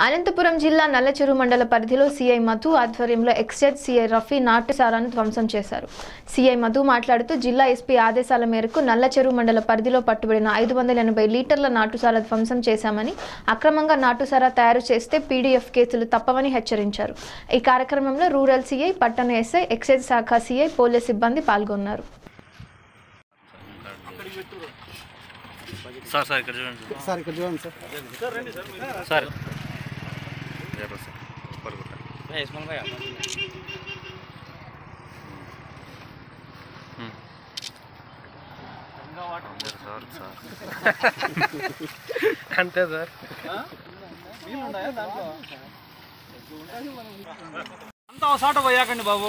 అనంతపురం జిల్లా నల్లచెరు మండల పరిధిలో సీఐ మధు ఆధ్వర్యంలో ఎక్సైజ్ సీఐ రఫీ నాటుసారాను ధ్వంసం చేశారు సీఐ మధు మాట్లాడుతూ జిల్లా ఎస్పీ ఆదేశాల మేరకు నల్లచెరు మండల పరిధిలో పట్టుబడిన ఐదు వందల ఎనభై లీటర్ల నాటుసారా ధ్వంసం చేశామని అక్రమంగా నాటుసారా తయారు చేస్తే పీడీఎఫ్ కేసులు తప్పవని హెచ్చరించారు ఈ కార్యక్రమంలో రూరల్ సీఐ పట్టణ ఎస్ఐ ఎక్సైజ్ శాఖ సీఐ పోలీస్ సిబ్బంది పాల్గొన్నారు సార్ సార్ ఇక్కడ చూడండి సార్ ఇక్కడ చూడండి సార్ సార్ జర సార్ పడుకుంటా సార్ సార్ అంతే సార్ అంతా ఒకసాట పోయాకండి బాబు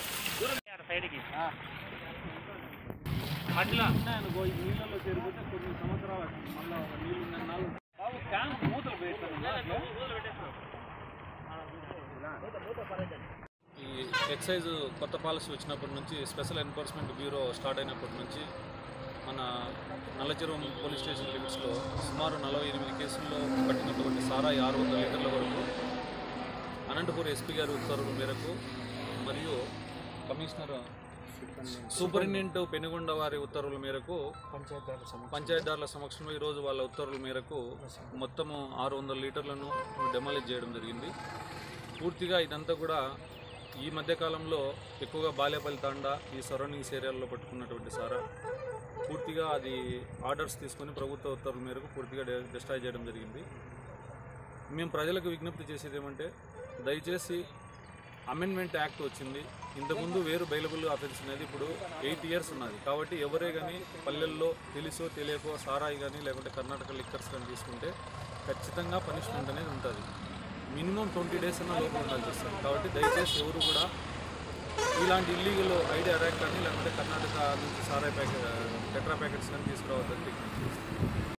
అనుకో, ఈ నీళ్ళలో చేరిపోతే కొన్ని సంవత్సరాలు అవుతుంది. మళ్ళా ఒక నీళ్ళు ఉన్న నాలుగు బాబు క్యాన్ మూతలు పెట్టాను ఈ ఎక్సైజ్ కొత్త పాలసీ వచ్చినప్పటి నుంచి స్పెషల్ ఎన్ఫోర్స్మెంట్ బ్యూరో స్టార్ట్ అయినప్పటి నుంచి మన నల్లచెరువు పోలీస్ స్టేషన్ లిమిట్స్లో సుమారు నలభై ఎనిమిది కేసుల్లో పట్టినటువంటి సారాయి ఆరు వందల లీటర్ల వరకు అనంతపూర్ ఎస్పీ గారి ఉత్తర్వుల మేరకు మరియు కమిషనర్ సూపరింటెండెంట్ పెనుగొండ వారి ఉత్తర్వుల మేరకు పంచాయతీదారుల సమక్షంలో ఈరోజు వాళ్ళ ఉత్తర్వుల మేరకు మొత్తము ఆరు వందల లీటర్లను డెమాలిజ్ చేయడం జరిగింది పూర్తిగా ఇదంతా కూడా ఈ మధ్యకాలంలో ఎక్కువగా బాలేపల్లి తాండా ఈ సరౌండింగ్స్ ఏరియాల్లో పట్టుకున్నటువంటి సారా పూర్తిగా అది ఆర్డర్స్ తీసుకొని ప్రభుత్వ ఉత్తర్వుల మేరకు పూర్తిగా డిస్ట్రాయ్ చేయడం జరిగింది మేము ప్రజలకు విజ్ఞప్తి చేసేది ఏమంటే దయచేసి అమెండ్మెంట్ యాక్ట్ వచ్చింది ఇంతకుముందు వేరు బెయిలబుల్ అఫెన్స్ అనేది ఇప్పుడు ఎయిట్ ఇయర్స్ ఉన్నది కాబట్టి ఎవరే కానీ పల్లెల్లో తెలుసో తెలియకో సారాయి కానీ లేకుంటే కర్ణాటక లిక్కర్స్ కానీ తీసుకుంటే ఖచ్చితంగా పనిష్మెంట్ అనేది ఉంటుంది మినిమం ట్వంటీ డేస్ అన్న లోపల ఉండాల్సి వస్తుంది కాబట్టి దయచేసి ఎవరు కూడా ఇలాంటి ఇల్లీగల్ ఐడియా ర్యాక్ కానీ లేకుంటే కర్ణాటక నుంచి సారాయి ప్యాకెట్ టెట్రా ప్యాకెట్స్ కానీ తీసుకురావద్దని విజ్ఞప్తి చేస్తున్నాను